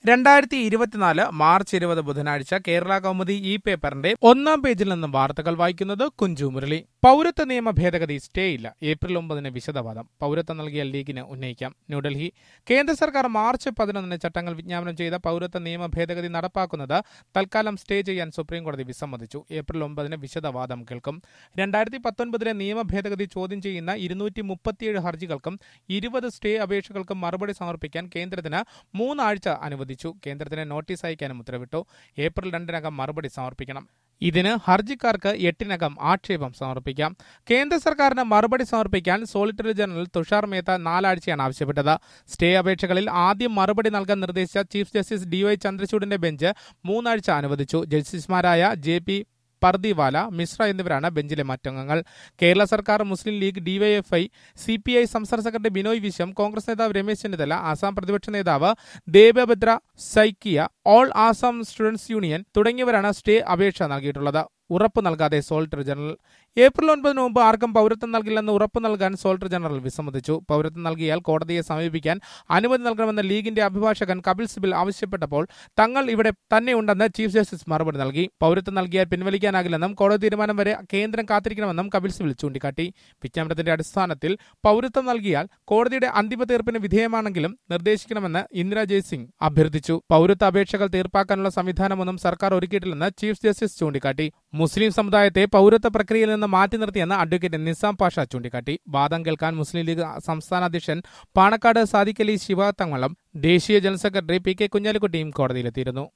രണ്ടായിരത്തി ഇരുപത്തിനാല് മാർച്ച് ഇരുപത് ബുധനാഴ്ച കേരള കൗമുദി ഇ പേപ്പറിന്റെ ഒന്നാം പേജിൽ നിന്നും വാർത്തകൾ വായിക്കുന്നത് കുഞ്ചു മുരളി പൗരത്വ നിയമ ഭേദഗതി സ്റ്റേ ഇല്ല ഏപ്രിൽ ഒമ്പതിന് വിശദവാദം പൗരത്വം നൽകിയ ലീഗിന് ഉന്നയിക്കാം ന്യൂഡൽഹി കേന്ദ്ര സർക്കാർ മാർച്ച് പതിനൊന്നിന് ചട്ടങ്ങൾ വിജ്ഞാപനം ചെയ്ത പൗരത്വ നിയമ ഭേദഗതി നടപ്പാക്കുന്നത് തൽക്കാലം സ്റ്റേ ചെയ്യാൻ സുപ്രീംകോടതി വിസമ്മതിച്ചു ഏപ്രിൽ ഒമ്പതിന് വിശദവാദം കേൾക്കും രണ്ടായിരത്തി പത്തൊൻപതിലെ നിയമ ഭേദഗതി ചോദ്യം ചെയ്യുന്ന ഇരുന്നൂറ്റി മുപ്പത്തിയേഴ് ഹർജികൾക്കും ഇരുപത് സ്റ്റേ അപേക്ഷകൾക്കും മറുപടി സമർപ്പിക്കാൻ കേന്ദ്രത്തിന് മൂന്നാഴ്ച അനുവദിച്ചു കേന്ദ്രത്തിന് നോട്ടീസ് അയക്കാനും ഉത്തരവിട്ടു ഏപ്രിൽ രണ്ടിനകം മറുപടി സമർപ്പിക്കണം ഇതിന് ഹർജിക്കാർക്ക് എട്ടിനകം ആക്ഷേപം സമർപ്പിക്കാം കേന്ദ്ര സർക്കാരിന് മറുപടി സമർപ്പിക്കാൻ സോളിറ്ററി ജനറൽ തുഷാർ മേത്ത നാലാഴ്ചയാണ് ആവശ്യപ്പെട്ടത് സ്റ്റേ അപേക്ഷകളിൽ ആദ്യം മറുപടി നൽകാൻ നിർദ്ദേശിച്ച ചീഫ് ജസ്റ്റിസ് ഡി വൈ ചന്ദ്രചൂഡിന്റെ ബെഞ്ച് മൂന്നാഴ്ച അനുവദിച്ചു ജസ്റ്റിസുമാരായ ജെ പി പർദിവാല മിശ്ര എന്നിവരാണ് ബെഞ്ചിലെ മറ്റംഗങ്ങൾ കേരള സർക്കാർ Muslim League DYFI C P I സംസ്ഥാന സെക്രട്ടറി ബിനോയ് വിശ്വം കോൺഗ്രസ് നേതാവ് രമേശ് ചെന്നിത്തല ആസാം പ്രതിപക്ഷ നേതാവ് Debabrata Saikia all Assam students union തുടങ്ങിയവരാണ് സ്റ്റേ അപേക്ഷ നൽകിയിട്ടുള്ളത് ഉറപ്പ് നൽകാതെ സോളിറ്ററി ജനറൽ ഏപ്രിൽ ഒൻപതിന് മുമ്പ് ആർക്കും പൗരത്വം നൽകില്ലെന്ന് ഉറപ്പ് നൽകാൻ സോളിറ്ററി ജനറൽ വിസമ്മതിച്ചു പൗരത്വം നൽകിയാൽ കോടതിയെ സമീപിക്കാൻ അനുമതി നൽകണമെന്ന് ലീഗിന്റെ അഭിഭാഷകൻ കപിൽ സിബിൽ ആവശ്യപ്പെട്ടപ്പോൾ തങ്ങൾ ഇവിടെ തന്നെയുണ്ടെന്ന് ചീഫ് ജസ്റ്റിസ് മറുപടി നൽകി പൗരത്വം നൽകിയാൽ പിൻവലിക്കാനാകില്ലെന്നും കോടതി തീരുമാനം വരെ കേന്ദ്രം കാത്തിരിക്കണമെന്നും കപിൽ സിബിൽ ചൂണ്ടിക്കാട്ടി വിജ്ഞാപനത്തിന്റെ അടിസ്ഥാനത്തിൽ പൗരത്വം നൽകിയാൽ കോടതിയുടെ അന്തിമ തീർപ്പിന് വിധേയമാണെങ്കിലും നിർദ്ദേശിക്കണമെന്ന് ഇന്ദിര ജയ്സിംഗ് അഭ്യർത്ഥിച്ചു പൗരത്വ അപേക്ഷകൾ തീർപ്പാക്കാനുള്ള സംവിധാനമൊന്നും സർക്കാർ ഒരുക്കിയിട്ടില്ലെന്ന് ചീഫ് ജസ്റ്റിസ് ചൂണ്ടിക്കാട്ടി മുസ്ലിം സമുദായത്തെ പൗരത്വ പ്രക്രിയയിൽ നിന്ന് മാറ്റി നിർത്തിയെന്ന് അഡ്വക്കേറ്റ് നിസാം പാഷ ചൂണ്ടിക്കാട്ടി വാദം കേൾക്കാൻ മുസ്ലിം ലീഗ് സംസ്ഥാന അധ്യക്ഷൻ പാണക്കാട് സാദിഖലി ശിവ തങ്ങളും ദേശീയ ജനറൽ സെക്രട്ടറി പി കെ കുഞ്ഞാലിക്കുട്ടിയും കോടതിയിലെത്തിയിരുന്നു